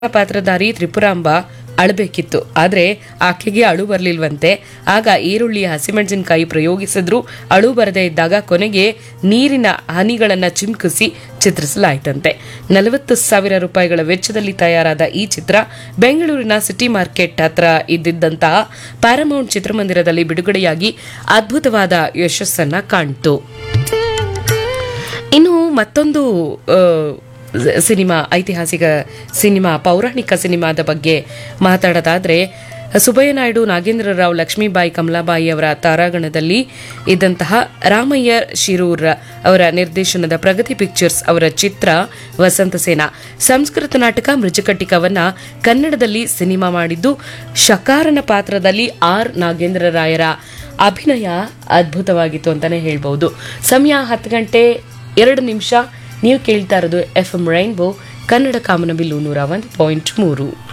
ಪಾತ್ರಧಾರಿ ತ್ರಿಪುರಾಂಬ ಅಳಬೇಕಿತ್ತು ಆದ್ರೆ ಆಕೆಗೆ ಅಳು ಬರ್ಲಿಲ್ವಂತೆ ಆಗ ಈರುಳ್ಳಿ ಹಸಿಮೆಣಸಿನಕಾಯಿ ಪ್ರಯೋಗಿಸಿದ್ರು ಅಳು ಬರದೇ ಇದ್ದಾಗ ಕೊನೆಗೆ ನೀರಿನ ಹನಿಗಳನ್ನ ಚಿಮ್ಕಿಸಿ ಚಿತ್ರಿಸಲಾಯಿತಂತೆ ನಲವತ್ತು ಸಾವಿರ ರೂಪಾಯಿಗಳ ವೆಚ್ಚದಲ್ಲಿ ತಯಾರಾದ ಈ ಚಿತ್ರ ಬೆಂಗಳೂರಿನ ಸಿಟಿ ಮಾರ್ಕೆಟ್ ಹತ್ರ ಇದ್ದಿದ್ದಂತಹ ಪ್ಯಾರಮೌಂಟ್ ಚಿತ್ರಮಂದಿರದಲ್ಲಿ ಬಿಡುಗಡೆಯಾಗಿ ಅದ್ಭುತವಾದ ಯಶಸ್ಸನ್ನ ಕಾಣ್ತು ಇನ್ನು ಮತ್ತೊಂದು ಆ, ಸಿನಿಮಾ ಐತಿಹಾಸಿಕ ಸಿನಿಮಾ ಪೌರಾಣಿಕ ಸಿನಿಮಾದ ಬಗ್ಗೆ ಮಾತಾಡೋದಾದ್ರೆ ಸುಬ್ಬಯ್ಯ ನಾಯ್ಡು ನಾಗೇಂದ್ರ ರಾವ್ ಲಕ್ಷ್ಮೀಬಾಯಿ ಕಮಲಾಬಾಯಿ ಅವರ ತಾರಾಗಣದಲ್ಲಿ ಇದ್ದಂತಹ ರಾಮಯ್ಯ ಶಿರೂರ್ ಅವರ ನಿರ್ದೇಶನದ ಪ್ರಗತಿ ಪಿಕ್ಚರ್ಸ್ ಅವರ ಚಿತ್ರ ವಸಂತ ಸೇನಾ ಸಂಸ್ಕೃತ ನಾಟಕ ಮೃಜಕಟ್ಟಿಕವನ್ನ ಕನ್ನಡದಲ್ಲಿ ಸಿನಿಮಾ ಮಾಡಿದ್ದು ಶಕಾರನ ಪಾತ್ರದಲ್ಲಿ ಆರ್ ನಾಗೇಂದ್ರ ರಾಯರ ಅಭಿನಯ ಅದ್ಭುತವಾಗಿತ್ತು ಅಂತಾನೆ ಹೇಳ್ಬಹುದು ಸಮಯ ಹತ್ತು ಗಂಟೆ ಎರಡು ನಿಮಿಷ ನೀವು ಕೇಳ್ತಾ ಇರೋದು ಎಫ್ ಎಂ ರೈನ್ಬೋ ಕನ್ನಡ ಕಾಮನಬಿಲ್ಲು ನೂರ ಒಂದು ಪಾಯಿಂಟ್ ಮೂರು